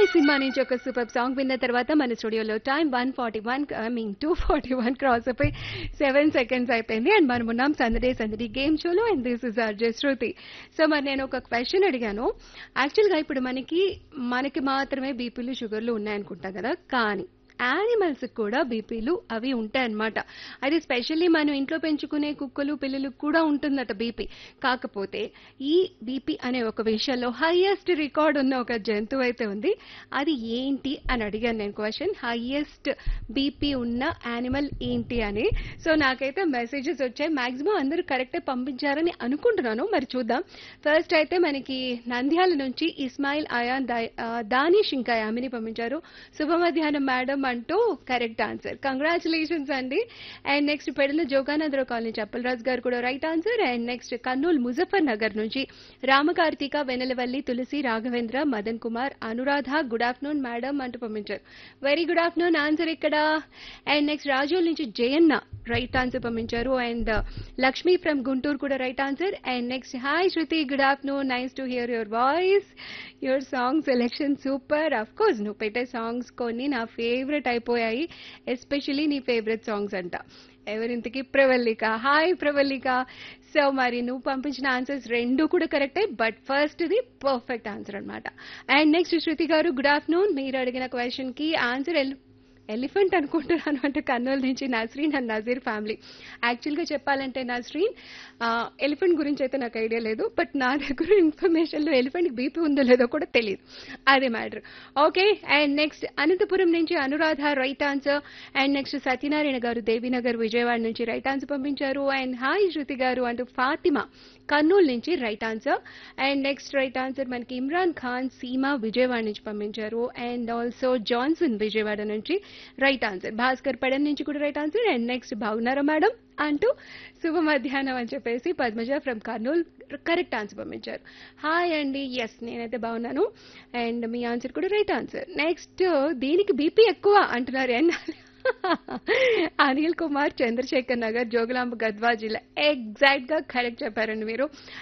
cinema నుంచి ఒక super song విన్న తర్వాత మన స్టూడియోలో time one forty one I mean two forty one cross అయిపోయి సెవెన్ సెకండ్స్ అయిపోయింది అండ్ మనం ఉన్నాం సందడే సందడి గేమ్ షోలో and this is R Shruti so మరి నేను ఒక క్వశ్చన్ అడిగాను యాక్చువల్గా ఇప్పుడు మనకి మనకి మాత్రమే బీపీలు షుగర్లు ఉన్నాయనుకుంటాం కదా కానీ యానిమల్స్ కూడా బీపీలు అవి ఉంటాయన్నమాట అది స్పెషల్లీ మనం ఇంట్లో పెంచుకునే కుక్కలు పిల్లలకు కూడా ఉంటుందట బీపీ కాకపోతే ఈ బీపీ అనే ఒక విషయంలో హైయెస్ట్ రికార్డ్ ఉన్న ఒక జంతువు అయితే ఉంది అది ఏంటి అని అడిగాను నేను క్వశ్చన్ హైయెస్ట్ బీపీ ఉన్న యానిమల్ ఏంటి అని సో నాకైతే మెసేజెస్ వచ్చాయి మాక్సిమం అందరూ కరెక్టే పంపించారని అనుకుంటున్నాను మరి చూద్దాం ఫస్ట్ అయితే మనకి నంద్యాల నుంచి ఇస్మాయిల్ అయాన్ దా- ఆ, దానిష్ ఇంకా యామిని పంపించారు శుభ మధ్యాహ్నం మేడం అంటూ కరెక్ట్ ఆన్సర్ కంగ్రాచులేషన్స్ అండి అండ్ నెక్స్ట్ పెడల జోగానందరావు కాలనీ చప్పలరాజు గారు కూడా right answer and next Kurnool Muzaffar Nagar నుంచి Ramakarthika Venalavalli Tulasi Raghavendra Madan Kumar Anuradha good afternoon madam అంటూ పంపించారు వెరీ గుడ్ ఆఫ్టర్నూన్ ఆన్సర్ ఇక్కడ అండ్ నెక్స్ట్ రాజోల్ నుంచి జయన్న రైట్ ఆన్సర్ పంపించారు అండ్ లక్ష్మీ ఫ్రమ్ గుంటూరు కూడా right answer and next hi Shruti good afternoon nice to hear your voice your song selection super of course నువ్వు పెట్టే songs కొన్ని నా ఫేవరెట్ అయిపోయాయి ఎస్పెషలీ నీ ఫేవరెట్ సాంగ్స్ అంట ఎవరింతకి ప్రవల్లిక హాయ్ ప్రవల్లిక సో మరి నువ్వు పంపించిన ఆన్సర్స్ రెండు కూడా కరెక్టే బట్ ఫస్ట్ ఇది పర్ఫెక్ట్ ఆన్సర్ అన్నమాట అండ్ నెక్స్ట్ శృతి గారు గుడ్ ఆఫ్టర్నూన్ మీరు అడిగిన క్వశ్చన్ కి ఆన్సర్ ఎలిఫెంట్ అనుకుంటున్నాను అంటే కర్నూలు నుంచి నస్రీన్ అండ్ నజీర్ ఫ్యామిలీ యాక్చువల్గా చెప్పాలంటే నస్రీన్ ఎలిఫెంట్ గురించి అయితే నాకు ఐడియా లేదు బట్ నా దగ్గర ఇన్ఫర్మేషన్లో ఎలిఫెంట్ బీపీ ఉందో లేదో కూడా తెలియదు అదే matter okay and next Anantapuram నుంచి Anuradha right answer and next Satyanarayana గారు దేవీనగర్ విజయవాడ నుంచి రైట్ ఆన్సర్ పంపించారు అండ్ హాయ్ శృతి గారు అంటూ ఫాతిమా కర్నూలు నుంచి right answer and next right answer మనకి ఇమ్రాన్ ఖాన్ సీమా విజయవాడ నుంచి పంపించారు అండ్ ఆల్సో జాన్సన్ విజయవాడ నుంచి రైట్ ఆన్సర్ భాస్కర్ పడన్ నుంచి కూడా రైట్ ఆన్సర్ అండ్ నెక్స్ట్ బాగున్నారా మేడం అంటూ శుభ మధ్యాహ్నం అని చెప్పేసి Padmaja from Kurnool correct answer పంపించారు హాయ్ అండి ఎస్ నేనైతే బాగున్నాను అండ్ మీ ఆన్సర్ కూడా రైట్ ఆన్సర్ నెక్స్ట్ దీనికి బీపీ ఎక్కువ అంటున్నారు అండ్ అనిల్ కుమార్ చంద్రశేఖర్ నగర్ జోగులాంబ గద్వా జిల్లా ఎగ్జాక్ట్ గా కరెక్ట్ చెప్పారండి మీరు